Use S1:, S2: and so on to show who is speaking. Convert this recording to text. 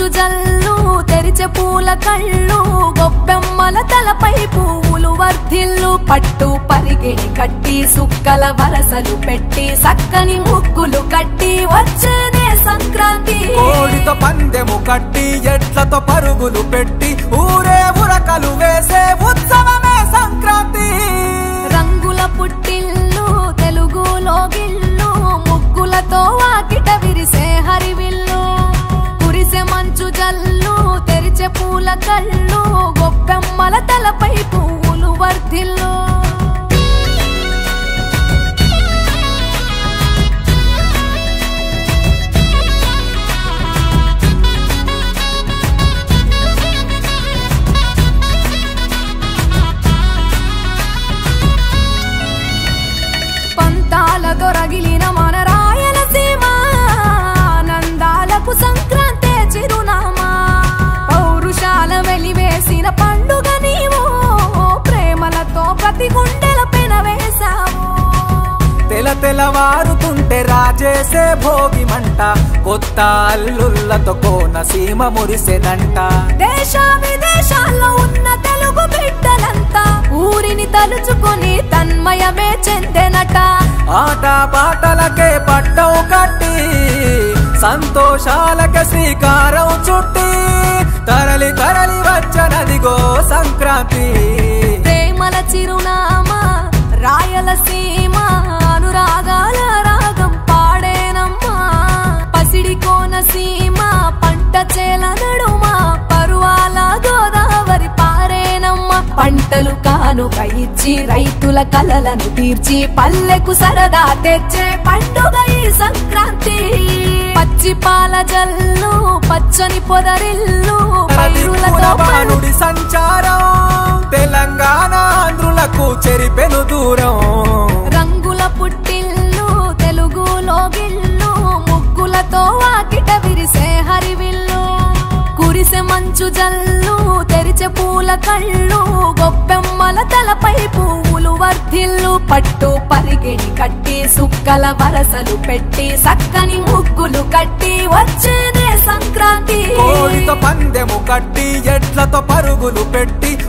S1: మంచు జల్లు తెరిచే పూల కళ్ళు గొప్పెమ్మల తలపై పువ్వులు వర్ధిల్లు పట్టు పరిగిణి కట్టి సుక్కల వరసలు పెట్టి సక్కని ముగ్గులు కట్టి వచ్చేనే సంక్రాంతి
S2: కోడితో పందెము కట్టి ఎట్లతో పరుగులు పెట్టి ఊరే ఉరకలు వేసే ఉత్సవమే సంక్రాంతి
S1: రంగుల పుట్టిల్లు తెలుగులో గిల్లు ముగ్గులతో వాకిట విరిసే హరివిల్లు కురిసే మంచు జల్లు తెరిచే పూల కళ్ళు గొప్పెమ్మల తలపై పువ్వులు వర్ధిల్లు పంతాల దొరగిలిన మన రాయలసీమ ఆనందాలకు సంక్రాంతే చిరునామా పౌరుషాల వెలివేసిన పండుగ నీవు ప్రేమలతో ప్రతి గుండెల పెనవేశావు
S2: తెల తెలవారుతుంటే రాజేసే భోగి మంట కొత్త అల్లుళ్ళతో కోన సీమ మురిసెనంట
S1: దేశ విదేశాల్లో ఉన్న తెలుగు బిడ్డలంతా ఊరిని తలుచుకొని తన్మయమే చెందెనట
S2: ఆట పాటలకే పట్టవు కట్టి సంతోషాలకే శ్రీకారం చుట్టి తరలి తరలి వచ్చనదిగో సంక్రాంతి
S1: ప్రేమల చిరునామా రాయలసీమ అనురాగాల రాగం పాడేనమ్మా పసిడి కోనసీమ పంట చేల నడుమ పరువాల గోదావరి పారేనమ్మా పంటలు కానుక ఇచ్చి రైతుల కలలను తీర్చి పల్లెకు సరదా తెచ్చే పండుగ ఈ సంక్రాంతి పచ్చి పాల జల్లు పచ్చని పొదరిల్లు పైరులతో పండు
S2: బాణుడి సంచారం తెలంగాణ ఆంధ్రులకు చెరిపెను దూరం
S1: రంగుల పుట్టిల్లు తెలుగులో గిల్లు ముగ్గులతో వాకిట విరిసే హరివిల్లు కురిసే మంచు జల్లు తెరిచే పూల కళ్ళు గొప్పెమ్మల తలపై పువ్వులు వర్ధిల్లు పట్టు పరిగిణి కట్టి సుక్కల వరసలు పెట్టి సక్కని ముగ్గులు కట్టి వచ్చేనే సంక్రాంతి
S2: కోడితో పందెము కట్టి ఎట్లతో పరుగులు పెట్టి